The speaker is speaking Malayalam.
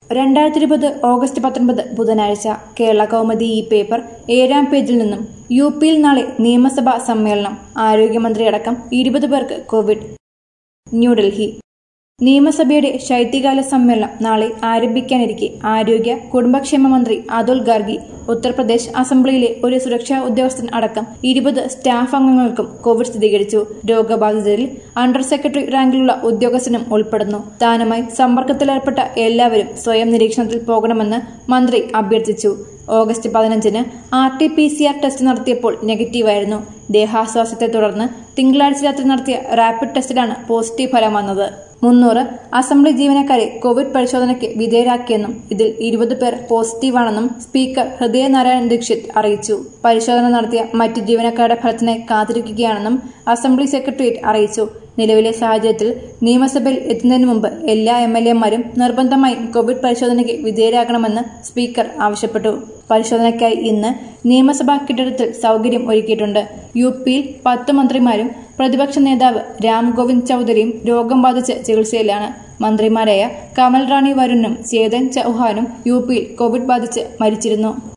രണ്ടായിരത്തി ഇരുപത് ഓഗസ്റ്റ് പത്തൊൻപത് ബുധനാഴ്ച കേരള കൗമുദി ഈ പേപ്പർ ഏഴാം പേജിൽ നിന്നും യു പിയിൽ നാളെ നിയമസഭാ സമ്മേളനം ആരോഗ്യമന്ത്രിയടക്കം ഇരുപത് പേർക്ക് കോവിഡ് ന്യൂഡൽഹി നിയമസഭയുടെ ശൈത്യകാല സമ്മേളനം നാളെ ആരംഭിക്കാനിരിക്കെ ആരോഗ്യ കുടുംബക്ഷേമ മന്ത്രി അതുൽ ഗാർഗി ഉത്തർപ്രദേശ് അസംബ്ലിയിലെ ഒരു സുരക്ഷാ ഉദ്യോഗസ്ഥൻ അടക്കം ഇരുപത് സ്റ്റാഫ് അംഗങ്ങൾക്കും കോവിഡ് സ്ഥിരീകരിച്ചു രോഗബാധിതരിൽ അണ്ടർ സെക്രട്ടറി റാങ്കിലുള്ള ഉദ്യോഗസ്ഥനും ഉൾപ്പെടുന്നു താനുമായി സമ്പർക്കത്തിലേർപ്പെട്ട എല്ലാവരും സ്വയം നിരീക്ഷണത്തിൽ പോകണമെന്ന് മന്ത്രി അഭ്യർത്ഥിച്ചു ഓഗസ്റ്റ് പതിനഞ്ചിന് R T P C R test നടത്തിയപ്പോൾ നെഗറ്റീവായിരുന്നു ദേഹാസ്വാസ്ഥ്യത്തെ തുടർന്ന് തിങ്കളാഴ്ച രാത്രി നടത്തിയ റാപ്പിഡ് ടെസ്റ്റിലാണ് പോസിറ്റീവ് ഫലം വന്നത് മുന്നൂറ് അസംബ്ലി ജീവനക്കാരെ കോവിഡ് പരിശോധനയ്ക്ക് വിധേയരാക്കിയെന്നും ഇതിൽ ഇരുപത് പേർ പോസിറ്റീവാണെന്നും സ്പീക്കർ ഹൃദയനാരായൺ ദീക്ഷിത് അറിയിച്ചു പരിശോധന നടത്തിയ മറ്റ് ജീവനക്കാരുടെ ഫലത്തിനായി കാത്തിരിക്കുകയാണെന്നും അസംബ്ലി സെക്രട്ടേറിയറ്റ് അറിയിച്ചു നിലവിലെ സാഹചര്യത്തിൽ നിയമസഭയിൽ എത്തുന്നതിന് മുമ്പ് എല്ലാ എം എൽ എമാരും നിർബന്ധമായും കോവിഡ് പരിശോധനയ്ക്ക് വിധേയരാകണമെന്ന് സ്പീക്കർ ആവശ്യപ്പെട്ടു പരിശോധനയ്ക്കായി ഇന്ന് നിയമസഭാ കെട്ടിടത്തിൽ സൗകര്യം ഒരുക്കിയിട്ടുണ്ട് യു പിയിൽ പത്ത് മന്ത്രിമാരും പ്രതിപക്ഷ നേതാവ് രാം ഗോവിന്ദ് ചൌധരിയും രോഗം ബാധിച്ച് ചികിത്സയിലാണ് മന്ത്രിമാരായ കമൽ റാണി വരുണും ചേതൻ ചൌഹാനും യു പിയിൽ കോവിഡ് ബാധിച്ച് മരിച്ചിരുന്നു